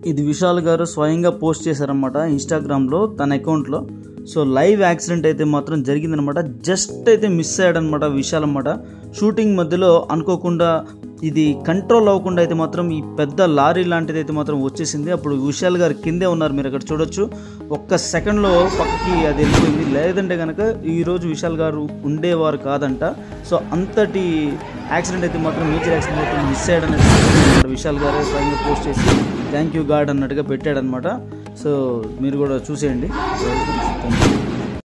ఇది విశాల్ గారు స్వయంగా పోస్ట్ చేశారనమాట ఇన్స్టాగ్రామ్లో తన అకౌంట్లో సో లైవ్ యాక్సిడెంట్ అయితే మాత్రం జరిగిందనమాట జస్ట్ అయితే మిస్ అయ్యాడనమాట విశాల్ అనమాట షూటింగ్ మధ్యలో అనుకోకుండా ఇది కంట్రోల్ అవ్వకుండా అయితే మాత్రం ఈ పెద్ద లారీ లాంటిది అయితే మాత్రం వచ్చేసింది అప్పుడు విశాల్ గారు కిందే ఉన్నారు మీరు అక్కడ చూడొచ్చు ఒక్క సెకండ్లో పక్కకి అది వెళ్ళిపోయింది లేదంటే కనుక ఈరోజు విశాల్ గారు ఉండేవారు కాదంట సో అంతటి యాక్సిడెంట్ అయితే మాత్రం మేజర్ యాక్సిడెంట్ అయితే మిస్ అయ్యాడనేది ఇక్కడ విశాల్ గారే స్వయంగా పోస్ట్ చేసి థ్యాంక్ యూ గాడ్ అన్నట్టుగా పెట్టాడనమాట సో మీరు కూడా చూసేయండి థ్యాంక్ యూ